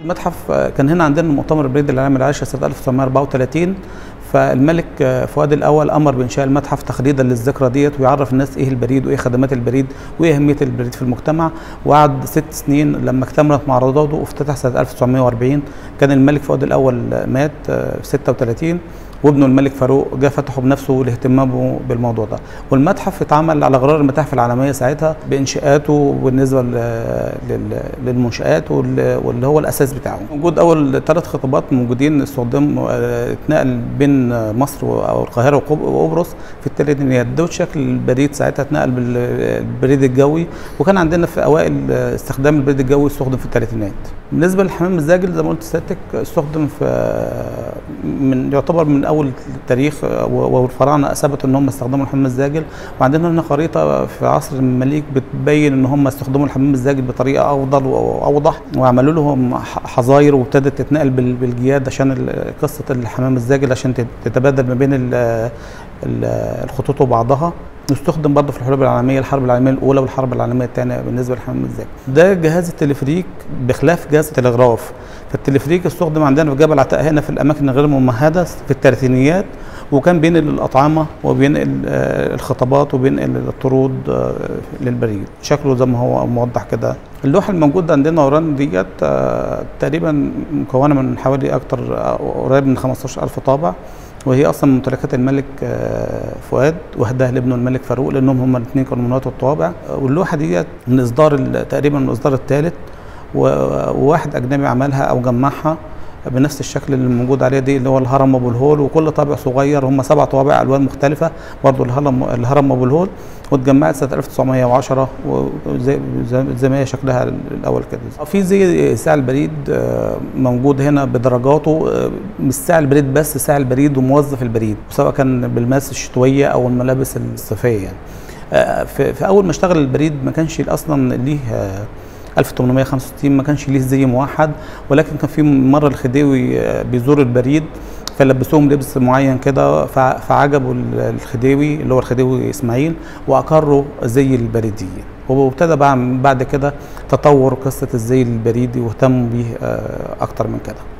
المتحف كان هنا عندنا مؤتمر البريد العالمي العاشر سنه 1934 فالملك فؤاد الاول امر بانشاء المتحف تخليدا للذكرى ديت ويعرف الناس ايه البريد وايه خدمات البريد وايه اهميه البريد في المجتمع وقعد ست سنين لما اكتملت معروضاته وافتتح سنه 1940 كان الملك فؤاد الاول مات في 36 وابنه الملك فاروق جه فتحه بنفسه لاهتمامه بالموضوع ده والمتحف اتعمل على غرار المتاحف العالميه ساعتها بانشاءاته بالنسبه للمنشات واللي هو الاساس بتاعه وجود اول ثلاث خطابات موجودين استخدم اتنقل بين مصر او القاهره وقبرص في الثلاثينيات ده شكل البريد ساعتها اتنقل بالبريد الجوي وكان عندنا في اوائل استخدام البريد الجوي استخدم في الثلاثينات بالنسبه للحمام الزاجل زي ما قلت سيادتك استخدم في من يعتبر من اول التاريخ والفراعنه اثبتوا ان هم استخدموا الحمام الزاجل وعندنا هنا خريطه في عصر المماليك بتبين ان هم استخدموا الحمام الزاجل بطريقه افضل واوضح وعملوا لهم حظاير وابتدت تتنقل بالجياد عشان قصه الحمام الزاجل عشان تتبادل ما بين الخطوط وبعضها يستخدم برضه في الحروب العالميه الحرب العالميه الاولى والحرب العالميه الثانيه بالنسبه للحمام الزاجل ده جهاز التلفريك بخلاف جهاز التلغراف فالتلفريك استخدم عندنا في جبل عتاق هنا في الاماكن الغير ممهده في الثلاثينيات وكان بينقل الاطعمه وبينقل الخطابات وبينقل الطرود للبريد شكله زي ما هو موضح كده اللوحه الموجوده عندنا ورانا ديت تقريبا مكونه من حوالي اكتر قريب من 15000 طابع وهي اصلا ممتلكات الملك فؤاد واهداها لابنه الملك فاروق لانهم هم الاثنين كانوا من الطوابع واللوحه ديت من اصدار تقريبا من الاصدار الثالث وواحد اجنبي عملها او جمعها بنفس الشكل اللي موجود عليه دي اللي هو الهرم ابو الهول وكل طابع صغير هم سبع طوابع الوان مختلفه برضه الهرم الهرم ابو الهول واتجمعت سنه 1910 وزي زي ما هي شكلها الاول كده في زي ساعه البريد موجود هنا بدرجاته مش ساعه البريد بس ساعه البريد وموظف البريد سواء كان بالملابس الشتويه او الملابس الصيفيه يعني في اول ما اشتغل البريد ما كانش اصلا ليه 1865 ما كانش ليه زي موحد ولكن كان في مره الخديوي بيزور البريد فلبسوهم لبس معين كده فعجبوا الخديوي اللي هو الخديوي اسماعيل واقروا زي البريديين وابتدى بعد كده تطور قصه الزي البريدي واهتموا بيه اكتر من كده